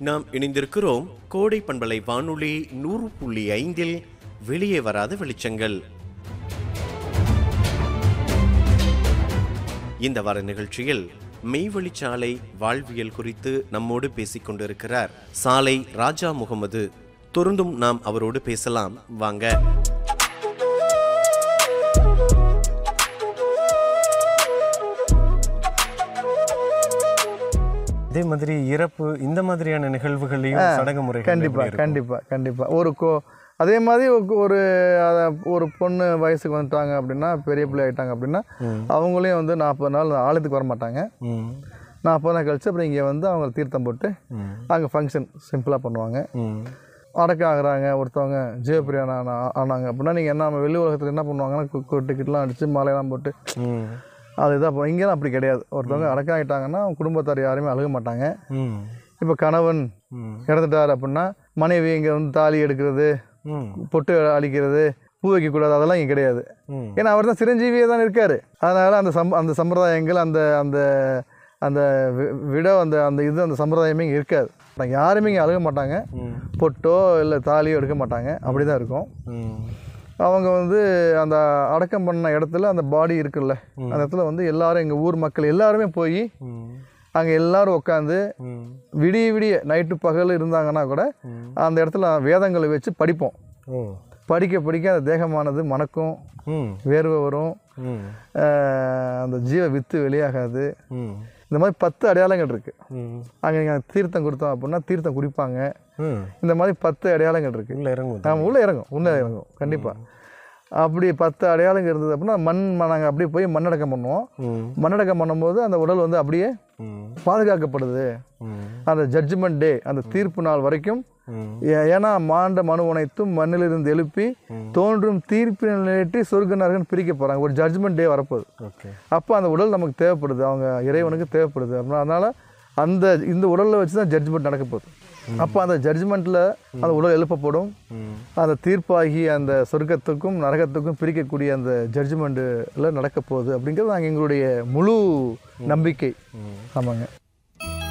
நாம் இணைந்திருக்கிறோம் கோடை பண்பலை வானொலி நூறு புள்ளி ஐந்தில் வெளியே வராத வெளிச்சங்கள் இந்த வார நிகழ்ச்சியில் மெய்வழிச்சாலை வாழ்வியல் குறித்து நம்மோடு பேசிக் கொண்டிருக்கிறார் சாலை ராஜா முகமது தொடர்ந்தும் நாம் அவரோடு பேசலாம் வாங்க அதே மாதிரி இறப்பு இந்த மாதிரியான நிகழ்வுகளையும் சடங்கு முறைகள் கண்டிப்பாக கண்டிப்பாக கண்டிப்பாக ஒரு கோ அதே மாதிரி ஒரு- ஒரு அத- ஒரு பொண்ணு வயசுக்கு வந்துட்டாங்க அப்படின்னா பெரிய பிள்ளை ஆகிட்டாங்க அப்படின்னா அவங்களையும் வந்து நாற்பது நாள் ஆலயத்துக்கு வர மாட்டாங்க ம் நாற்பது நாள் கழிச்சு அப்புறம் இங்கே வந்து அவங்க தீர்த்தம் போட்டு ம். அங்கே ஃபங்க்ஷன் சிம்பிளாக பண்ணுவாங்க ம் அடக்கம் ஆகுறாங்க ஒருத்தவங்க ஜெயபிரியானா ஆனாங்க அப்படின்னா நீங்கள் என்ன நம்ம வெளி உலகத்தில் என்ன பண்ணுவாங்கன்னா கு- கு- டிக்கெட்லாம் அடித்து மாலையெல்லாம் போட்டு ம் அது இதாக இங்கேலாம் அப்படி கிடையாது ஒருத்தவங்க அடக்கம் ஆகிட்டாங்கன்னா அவங்க குடும்பத்தார் யாருமே அழுக மாட்டாங்க ம் இப்போ கணவன் ம் இறந்துட்டார் அப்படின்னா மனைவி இங்கே வந்து தாலி எடுக்கிறது ம் பொட்டு அழிக்கிறது பூ வைக்கக்கூடாது அதெல்லாம் இங்கே கிடையாது ம் ஏன்னா அவர் தான் சிரஞ்சீவியே தான் இருக்கார் அதனால் அந்த சம் அந்த சம்பிரதாயங்கள் அந்த அந்த அந்த வி- விட அந்த அந்த இது அந்த சம்பிரதாயமே இங்கே இருக்காது நாங்கள் யாருமே இங்கே அழுக மாட்டாங்க ம் பொட்டோ இல்லை தாலியோ எடுக்க மாட்டாங்க அப்படி தான் இருக்கும் ம் அவங்க வந்து அந்த அடக்கம் பண்ண இடத்துல அந்த பாடி இருக்குல்ல அந்த இடத்துல வந்து எல்லாரும் எங்கள் ஊர் மக்கள் எல்லாருமே போய் ம் அங்கே எல்லாரும் உட்காந்து ம் விடிய விடிய நைட்டு பகல் இருந்தாங்கன்னா கூட அந்த இடத்துல வேதங்களை வச்சு படிப்போம் ஓ படிக்க படிக்க அந்த தேகமானது மணக்கும் ம் வேர்வை வரும் ம் ஆஹ் அந்த ஜீவ வித்து வெளியாகாது ம் இந்த மாதிரி பத்து அடையாளங்கள் இருக்குது ம் அங்கே நீங்கள் தீர்த்தம் கொடுத்தோம் அப்படின்னா தீர்த்தம் குடிப்பாங்க ம் இந்த மாதிரி பத்து அடையாளங்கள் இருக்குது உள்ள இறங்கும் நம்ம உள்ளே இறங்கும் உள்ளே இறங்கும் கண்டிப்பாக அப்படி பத்து அடையாளங்கள் இருந்தது அப்படின்னா மண் நாங்கள் அப்படியே போய் மண்ணடக்கம் பண்ணுவோம் ம் மண்ணடக்கம் பண்ணும்போது அந்த உடல் வந்து அப்படியே ம் பாதுகாக்கப்படுது ம் அந்த ஜட்ஜ்மெண்ட் டே அந்த தீர்ப்பு நாள் வரைக்கும் ம் ஏ- ஏன்னா மாண்ட மனு அனைத்தும் மண்ணிலிருந்து எழுப்பி தோன்றும் தீர்ப்பினை நிலையிட்டு சொர்க்க நரகன் பிரிக்க போகிறாங்க ஒரு ஜட்ஜ்மெண்ட் டே வரப்போகுது ஓகே அப்போ அந்த உடல் நமக்கு தேவைப்படுது அவங்க இறைவனுக்கு தேவைப்படுது அப்படின்னா அதனால் அந்த இந்த உடலில் வச்சு தான் ஜட்ஜ்மெண்ட் நடக்க போகுது அப்போ அந்த ஜட்ஜ்மெண்ட்டில் அந்த உடல் எழுப்பப்படும் ம் அந்த தீர்ப்பாகி அந்த சொர்க்கத்துக்கும் நரகத்துக்கும் பிரிக்கக்கூடிய அந்த ஜட்ஜ்மெண்ட்டில் நடக்க போகுது அப்படிங்கிறது நாங்கள் எங்களுடைய முழு நம்பிக்கை ஆமாங்க